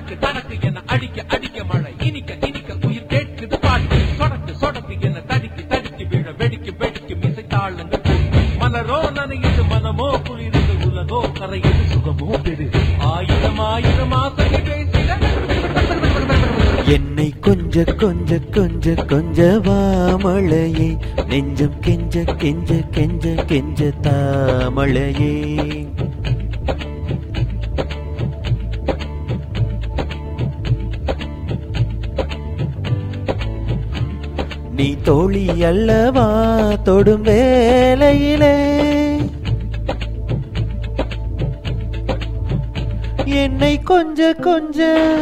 தனக்கு தனக்கு என அடிக்க அடிக்க மழை இனிக்க இனிக்க உயிர் கேட்குது பாட்டு சொடக்கு சொடக்கு என தடிக்கு தடிக்கு விழ வெடிக்கு வெடிக்கு மிசை தாளங்கள் கூட்டு. மலரோ நனையுது மனமோ குளிருது உலகோ கரையுது சுகமோ பெருகு ஆயிரம் ஆயிரம் ஆசைகள் பேசிட என்னை கொஞ்ச கொஞ்ச கொஞ்ச கொஞ்ச வாமழையே நெஞ்சம் கெஞ்ச கெஞ்ச கெஞ்ச கெஞ்ச தாமழையே நீ தோழி அல்லவா தொடும் வேலையிலே என்னை கொஞ்ச கொஞ்ச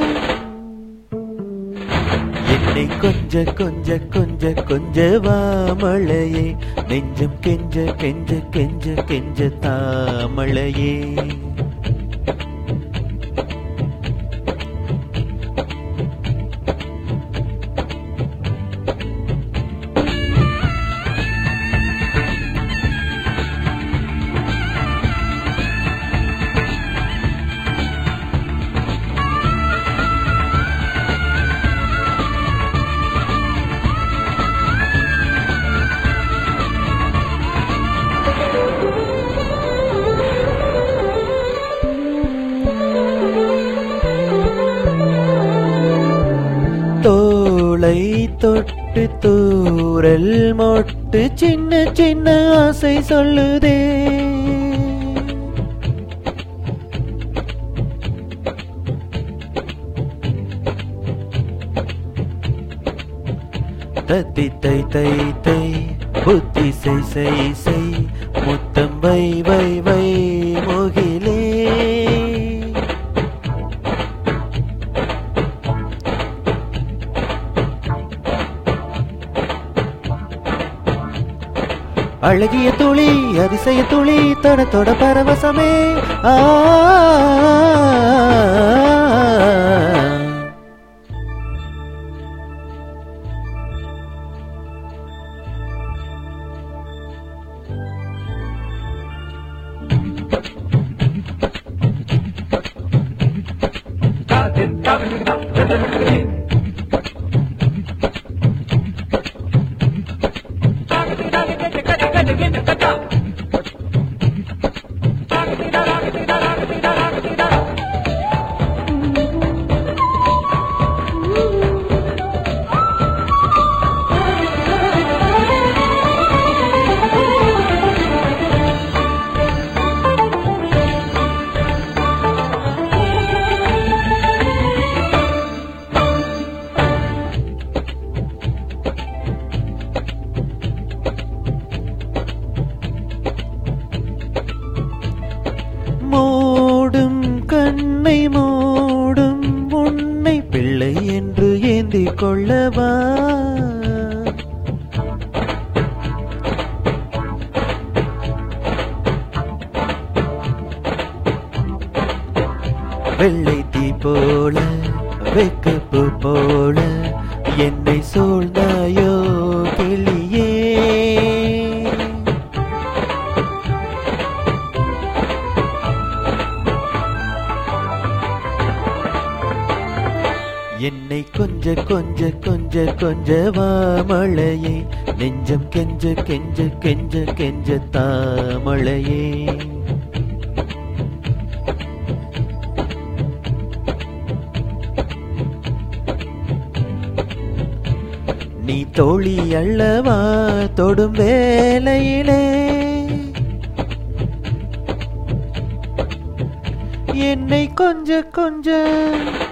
என்னை கொஞ்ச கொஞ்ச கொஞ்ச கொஞ்ச வாமழையே நெஞ்சம் கெஞ்ச கெஞ்ச கெஞ்ச கெஞ்ச தாமழையே தோளை தொட்டு தூரல் மொட்டு சின்ன சின்ன ஆசை சொல்லுதே தத்தி தை தை தை புத்தி செய் செய் செய் முத்தம் வை வை வை முகிலே அழகிய துளி அதிசய துளி தொட தொட பரவசமே ஆ மூடும் கண்ணை மூடும் உன்னை பிள்ளை என்று ஏந்திக் கொள்ளவா வெள்ளை தீ போல வெக்கப்பு போல என்னை சூழ்ந்தாயோ கிளியே என்னை கொஞ்ச கொஞ்ச கொஞ்ச கொஞ்ச வாமழையே நெஞ்சம் கெஞ்ச கெஞ்ச கெஞ்ச கெஞ்ச தாமழையே நீ தோழி அல்லவா தொடும் வேலையிலே என்னை கொஞ்ச கொஞ்ச